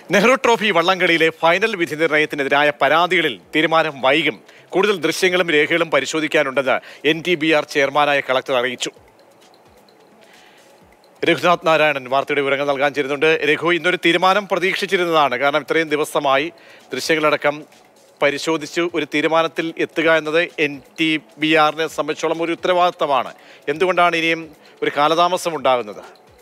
Nehru trophy വള്ളംകളിയിലെ final വിധി നിർണയത്തിനെതിരായ പരാതികളിൽ തീരുമാനം വൈകും കൂടുതൽ ദൃശ്യങ്ങളും രേഖകളും പരിശോധിക്കാനുണ്ടെന്ന് എൻ ടി ബി ആർ ചെയർമാനായ കളക്ടർ അറിയിച്ചു രഘുനാഥ് നാരായണൻ വാർത്തയുടെ വിവരങ്ങൾ നൽകാൻ ചേരുന്നുണ്ട് രഘു ഇന്നൊരു തീരുമാനം പ്രതീക്ഷിച്ചിരുന്നതാണ് കാരണം ഇത്രയും ദിവസമായി ദൃശ്യങ്ങളടക്കം പരിശോധിച്ച് ഒരു തീരുമാനത്തിൽ എത്തുക എന്നത് എൻ ടി ബി ആറിനെ സംബന്ധിച്ചോളം ഒരു ഉത്തരവാദിത്തമാണ് എന്തുകൊണ്ടാണ് ഇനിയും ഒരു കാലതാമസം ഉണ്ടാകുന്നത്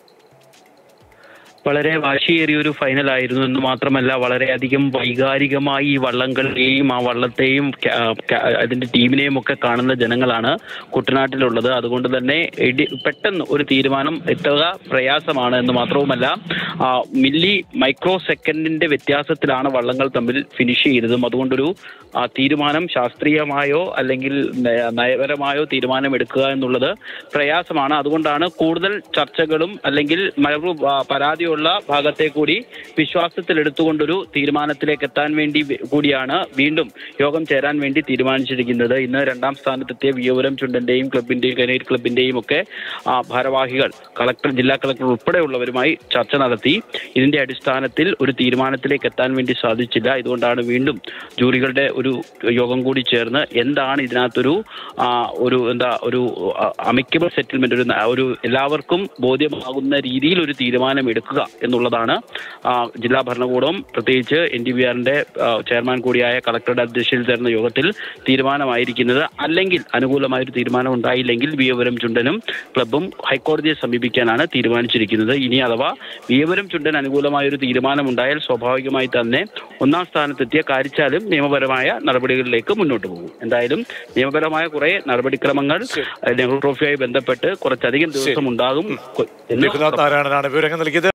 വളരെ വാശിയേറിയ ഒരു ഫൈനൽ ആയിരുന്നു എന്ന് മാത്രമല്ല വളരെയധികം വൈകാരികമായി ഈ വള്ളംകളിയെയും ആ വള്ളത്തെയും ക- ക- അതിന്റെ ടീമിനെയും ഒക്കെ കാണുന്ന ജനങ്ങളാണ് കുട്ടനാട്ടിലുള്ളത് അതുകൊണ്ട് തന്നെ ഇടി- പെട്ടെന്ന് ഒരു തീരുമാനം എത്തുക പ്രയാസമാണ് എന്ന് മാത്രവുമല്ല ആ, മില്ലി മൈക്രോ സെക്കൻഡിന്റെ വ്യത്യാസത്തിലാണ് വള്ളങ്ങൾ തമ്മിൽ ഫിനിഷ് ചെയ്തതും അതുകൊണ്ടൊരു ആ, തീരുമാനം ശാസ്ത്രീയമായോ അല്ലെങ്കിൽ നയ- നയപരമായോ തീരുമാനം എടുക്കുക എന്നുള്ളത് പ്രയാസമാണ് അതുകൊണ്ടാണ് കൂടുതൽ ചർച്ചകളും അല്ലെങ്കിൽ മറു ആ, പരാതിയുള്ള ഭാഗത്തെ കൂടി വിശ്വാസത്തിൽ എടുത്തുകൊണ്ടൊരു തീരുമാനത്തിലേക്ക് എത്താൻ വേണ്ടി വി- കൂടിയാണ് വീണ്ടും യോഗം ചേരാൻ വേണ്ടി തീരുമാനിച്ചിരിക്കുന്നത് ഇന്ന് രണ്ടാം സ്ഥാനത്തെത്തിയ വിയപുരം ചുണ്ടന്റെയും ക്ലബിന്റെയും കനേറ്റ് ക്ലബിന്റെയും ഒക്കെ ആ, ഭാരവാഹികൾ കളക്ടർ ജില്ലാ കളക്ടർ ഉൾപ്പെടെയുള്ളവരുമായി ചർച്ച നടത്തി ഇതിന്റെ അടിസ്ഥാനത്തിൽ ഒരു തീരുമാനത്തിലേക്ക് എത്താൻ വേണ്ടി സാധിച്ചില്ല ഇതുകൊണ്ടാണ് വീണ്ടും ജൂറികളുടെ ഒരു യോഗം കൂടി ചേർന്ന് എന്താണ് ഇതിനകത്തൊരു ആ, ഒരു എന്താ ഒരു അമിക്കബിൾ സെറ്റിൽമെന്റ് ഒരു ന- ഒരു എല്ലാവർക്കും ബോധ്യമാകുന്ന രീതിയിൽ ഒരു തീരുമാനം എടുക്കുക എന്നുള്ളതാണ് ആ, ജില്ലാ ഭരണകൂടവും പ്രത്യേകിച്ച് എൻ ഡി ബി ആറിന്റെ ചെയർമാൻ കൂടിയായ കളക്ടറുടെ അധ്യക്ഷതയിൽ ചേർന്ന യോഗത്തിൽ തീരുമാനമായിരിക്കുന്നത് അല്ലെങ്കിൽ അനുകൂലമായ ഒരു തീരുമാനം ഉണ്ടായില്ലെങ്കിൽ വിയപുരം ചുണ്ടനും ക്ലബും ഹൈക്കോടതിയെ സമീപിക്കാനാണ് തീരുമാനിച്ചിരിക്കുന്നത് ഇനി അഥവാ വിയപുരം ചുണ്ടൻ അനുകൂലമായ ഒരു തീരുമാനം ഉണ്ടായാൽ സ്വാഭാവികമായി തന്നെ ഒന്നാം സ്ഥാനത്തെത്തിയ കാരിച്ചാലും നിയമപരമായ നടപടികളിലേക്ക് മുന്നോട്ട് പോകും എന്തായാലും നിയമപരമായ കുറെ നടപടിക്രമങ്ങൾ നെഹ്റു ട്രോഫിയുമായി ബന്ധപ്പെട്ട് കുറച്ചധികം ദിവസം ഉണ്ടാകും എന്ന് രഘുനാഥ് നാരായണനാണ് വിവരങ്ങൾ നൽകിയത്